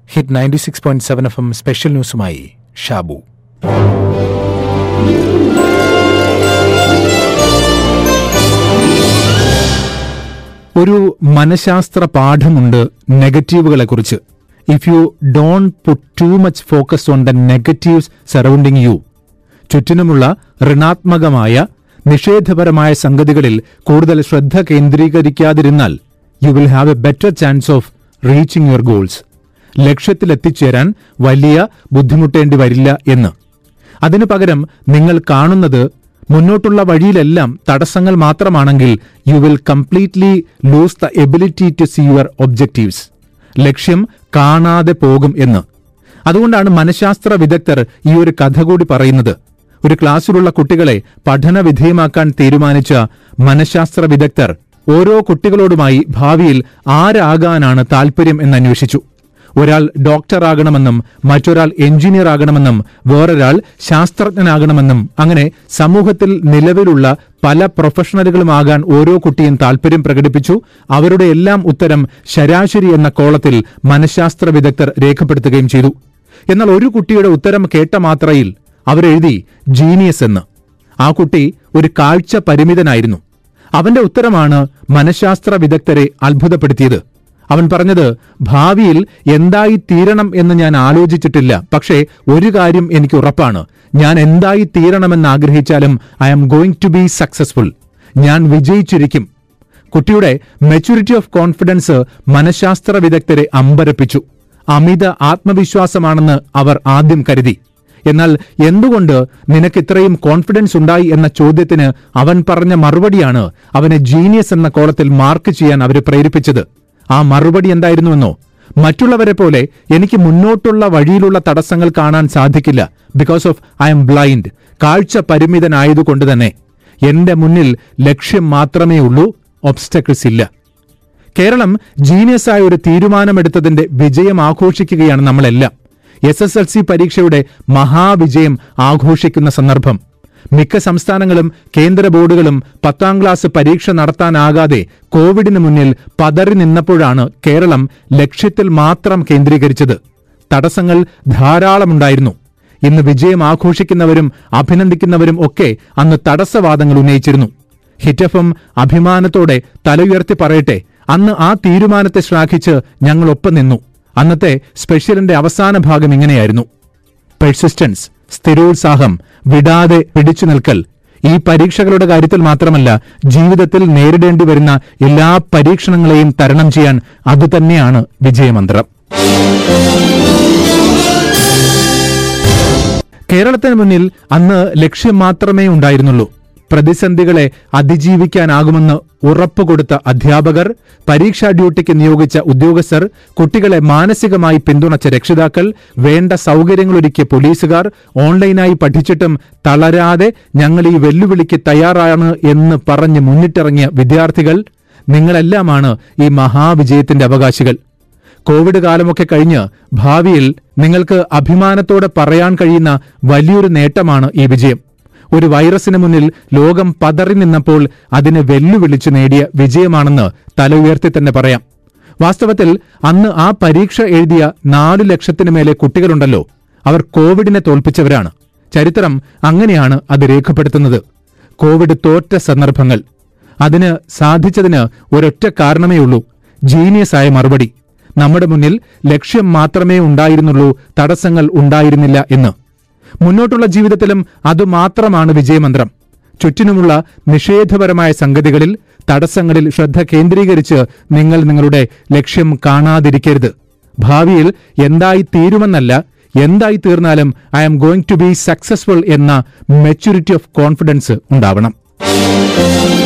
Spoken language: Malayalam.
hit ninety six point seven F M special ന്യൂസുമായി ഷാബു ഒരു മനഃശാസ്ത്ര പാഠമുണ്ട് നെഗറ്റീവുകളെക്കുറിച്ച് if you don't put too much focus on the negatives surrounding you ചുറ്റിനുമുള്ള ഋണാത്മകമായ നിഷേധപരമായ സംഗതികളിൽ കൂടുതൽ ശ്രദ്ധ കേന്ദ്രീകരിക്കാതിരുന്നാൽ you will have a better chance of reaching your goals ലക്ഷ്യത്തിലെത്തിച്ചേരാൻ വലിയ ബുദ്ധിമുട്ടേണ്ടി വരില്ല എന്ന് അതിനു പകരം നിങ്ങൾ കാണുന്നത് മുന്നോട്ടുള്ള വഴിയിലെല്ലാം തടസ്സങ്ങൾ മാത്രമാണെങ്കിൽ you will completely lose the ability to see your objectives ലക്ഷ്യം കാണാതെ പോകും എന്ന് അതുകൊണ്ടാണ് മനഃശാസ്ത്ര വിദഗ്ധർ ഈ ഒരു കഥ കൂടി പറയുന്നത് ഒരു ക്ലാസ്സിലുള്ള കുട്ടികളെ പഠന വിധേയമാക്കാൻ തീരുമാനിച്ച മനഃശാസ്ത്ര വിദഗ്ധർ ഓരോ കുട്ടികളോടുമായി ഭാവിയിൽ ആരാകാനാണ് താൽപര്യം എന്നന്വേഷിച്ചു ഒരാൾ ഡോക്ടറാകണമെന്നും മറ്റൊരാൾ എഞ്ചിനീയർ ആകണമെന്നും വേറൊരാൾ ശാസ്ത്രജ്ഞനാകണമെന്നും അങ്ങനെ സമൂഹത്തിൽ നിലവിലുള്ള പല പ്രൊഫഷണലുകളുമാകാൻ ഓരോ കുട്ടിയും താൽപര്യം പ്രകടിപ്പിച്ചു അവരുടെ എല്ലാം ഉത്തരം ശരാശരി എന്ന കോളത്തിൽ മനഃശാസ്ത്ര വിദഗ്ധർ രേഖപ്പെടുത്തുകയും ചെയ്തു എന്നാൽ ഒരു കുട്ടിയുടെ ഉത്തരം കേട്ട മാത്രയിൽ അവരെഴുതി ജീനിയസ് എന്ന് ആ കുട്ടി ഒരു കാഴ്ച പരിമിതനായിരുന്നു അവന്റെ ഉത്തരമാണ് മനഃശാസ്ത്ര വിദഗ്ധരെ അത്ഭുതപ്പെടുത്തിയത് അവൻ പറഞ്ഞത് ഭാവിയിൽ എന്തായി തീരണം എന്ന് ഞാൻ ആലോചിച്ചിട്ടില്ല പക്ഷേ ഒരു കാര്യം എനിക്ക് ഉറപ്പാണ് ഞാൻ എന്തായി തീരണമെന്ന് ആഗ്രഹിച്ചാലും I am going to be successful ഞാൻ വിജയിച്ചിരിക്കും കുട്ടിയുടെ മെച്യൂരിറ്റി ഓഫ് കോൺഫിഡൻസ് മനഃശാസ്ത്ര വിദഗ്ധരെ അമ്പരപ്പിച്ചു അമിത ആത്മവിശ്വാസമാണെന്ന് അവർ ആദ്യം കരുതി എന്നാൽ എന്തുകൊണ്ട് നിനക്ക് ഇത്രയും കോൺഫിഡൻസ് ഉണ്ടായി എന്ന ചോദ്യത്തിന് അവൻ പറഞ്ഞ മറുപടിയാണ് അവനെ ജീനിയസ് എന്ന കോളത്തിൽ മാർക്ക് ചെയ്യാൻ അവരെ പ്രേരിപ്പിച്ചത് ആ മറുപടി എന്തായിരുന്നുവെന്നോ മറ്റുള്ളവരെ പോലെ എനിക്ക് മുന്നോട്ടുള്ള വഴിയിലുള്ള തടസ്സങ്ങൾ കാണാൻ സാധിക്കില്ല because of I'm blind കാഴ്ച പരിമിതനായതുകൊണ്ട് തന്നെ എന്റെ മുന്നിൽ ലക്ഷ്യം മാത്രമേ ഉള്ളൂ ഒബ്സ്റ്റക്കിൾസ് ഇല്ല കേരളം ജീനിയസായ ഒരു തീരുമാനമെടുത്തതിന്റെ വിജയം ആഘോഷിക്കുകയാണ് നമ്മളെല്ലാം എസ് എസ് എൽ സി പരീക്ഷയുടെ മഹാവിജയം ആഘോഷിക്കുന്ന സന്ദർഭം മിക്ക സംസ്ഥാനങ്ങളും കേന്ദ്ര ബോർഡുകളും പത്താം ക്ലാസ് പരീക്ഷ നടത്താനാകാതെ കോവിഡിന് മുന്നിൽ പതറി നിന്നപ്പോഴാണ് കേരളം ലക്ഷ്യത്തിൽ മാത്രം കേന്ദ്രീകരിച്ചത് തടസ്സങ്ങൾ ധാരാളമുണ്ടായിരുന്നു ഇന്ന് വിജയം ആഘോഷിക്കുന്നവരും അഭിനന്ദിക്കുന്നവരും ഒക്കെ അന്ന് തടസ്സവാദങ്ങൾ ഉന്നയിച്ചിരുന്നു ഹിറ്റഫം അഭിമാനത്തോടെ തലയുയർത്തി പറയട്ടെ അന്ന് ആ തീരുമാനത്തെ ശ്ലാഘിച്ച് ഞങ്ങൾ ഒപ്പം നിന്നു അന്നത്തെ സ്പെഷ്യലിന്റെ അവസാന ഭാഗം ഇങ്ങനെയായിരുന്നു പെർസിസ്റ്റൻസ് സ്ഥിരോത്സാഹം വിടാതെ പിടിച്ചു നിൽക്കൽ ഈ പരീക്ഷകളുടെ കാര്യത്തിൽ മാത്രമല്ല ജീവിതത്തിൽ നേരിടേണ്ടി വരുന്ന എല്ലാ പരീക്ഷണങ്ങളെയും തരണം ചെയ്യാൻ അതുതന്നെയാണ് വിജയമന്ത്രം കേരളത്തിന് മുന്നിൽ അന്ന് ലക്ഷ്യം മാത്രമേ ഉണ്ടായിരുന്നുള്ളൂ പ്രതിസന്ധികളെ അതിജീവിക്കാനാകുമെന്ന് ഉറപ്പുകൊടുത്ത അധ്യാപകർ പരീക്ഷാ ഡ്യൂട്ടിക്ക് നിയോഗിച്ച ഉദ്യോഗസ്ഥർ കുട്ടികളെ മാനസികമായി പിന്തുണച്ച രക്ഷിതാക്കൾ വേണ്ട സൗകര്യങ്ങളൊരുക്കിയ പോലീസുകാർ ഓൺലൈനായി പഠിച്ചിട്ടും തളരാതെ ഞങ്ങൾ ഈ വെല്ലുവിളിക്ക് തയ്യാറാണ് എന്ന് പറഞ്ഞ് മുന്നിട്ടിറങ്ങിയ വിദ്യാർത്ഥികൾ നിങ്ങളെല്ലാമാണ് ഈ മഹാവിജയത്തിന്റെ അവകാശികൾ കോവിഡ് കാലമൊക്കെ കഴിഞ്ഞ് ഭാവിയിൽ നിങ്ങൾക്ക് അഭിമാനത്തോടെ പറയാൻ കഴിയുന്ന വലിയൊരു നേട്ടമാണ് ഈ വിജയം ഒരു വൈറസിന് മുന്നിൽ ലോകം പതറി നിന്നപ്പോൾ അതിനെ വെല്ലുവിളിച്ചു നേടിയ വിജയമാണെന്ന് തല ഉയർത്തി തന്നെ പറയാം വാസ്തവത്തിൽ അന്ന് ആ പരീക്ഷ എഴുതിയ നാലു ലക്ഷത്തിന് മേലെ കുട്ടികളുണ്ടല്ലോ അവർ കോവിഡിനെ തോൽപ്പിച്ചവരാണ് ചരിത്രം അങ്ങനെയാണ് അത് രേഖപ്പെടുത്തുന്നത് കോവിഡ് തോറ്റ സന്ദർഭങ്ങൾ അതിന് സാധിച്ചതിന് ഒരൊറ്റ കാരണമേ ഉള്ളൂ ജീനിയസ് ആയ മറുപടി നമ്മുടെ മുന്നിൽ ലക്ഷ്യം മാത്രമേ ഉണ്ടായിരുന്നുള്ളൂ തടസ്സങ്ങൾ ഉണ്ടായിരുന്നില്ല എന്ന് മുന്നോട്ടുള്ള ജീവിതത്തിലും അതുമാത്രമാണ് വിജയമന്ത്രം ചുറ്റിനുമുള്ള നിഷേധപരമായ സംഗതികളിൽ തടസ്സങ്ങളിൽ ശ്രദ്ധ കേന്ദ്രീകരിച്ച് നിങ്ങൾ നിങ്ങളുടെ ലക്ഷ്യം കാണാതിരിക്കരുത് ഭാവിയിൽ എന്തായി തീരുമെന്നല്ല എന്തായി തീർന്നാലും I am going to be successful എന്ന മെച്യൂരിറ്റി ഓഫ് കോൺഫിഡൻസ് ഉണ്ടാവണം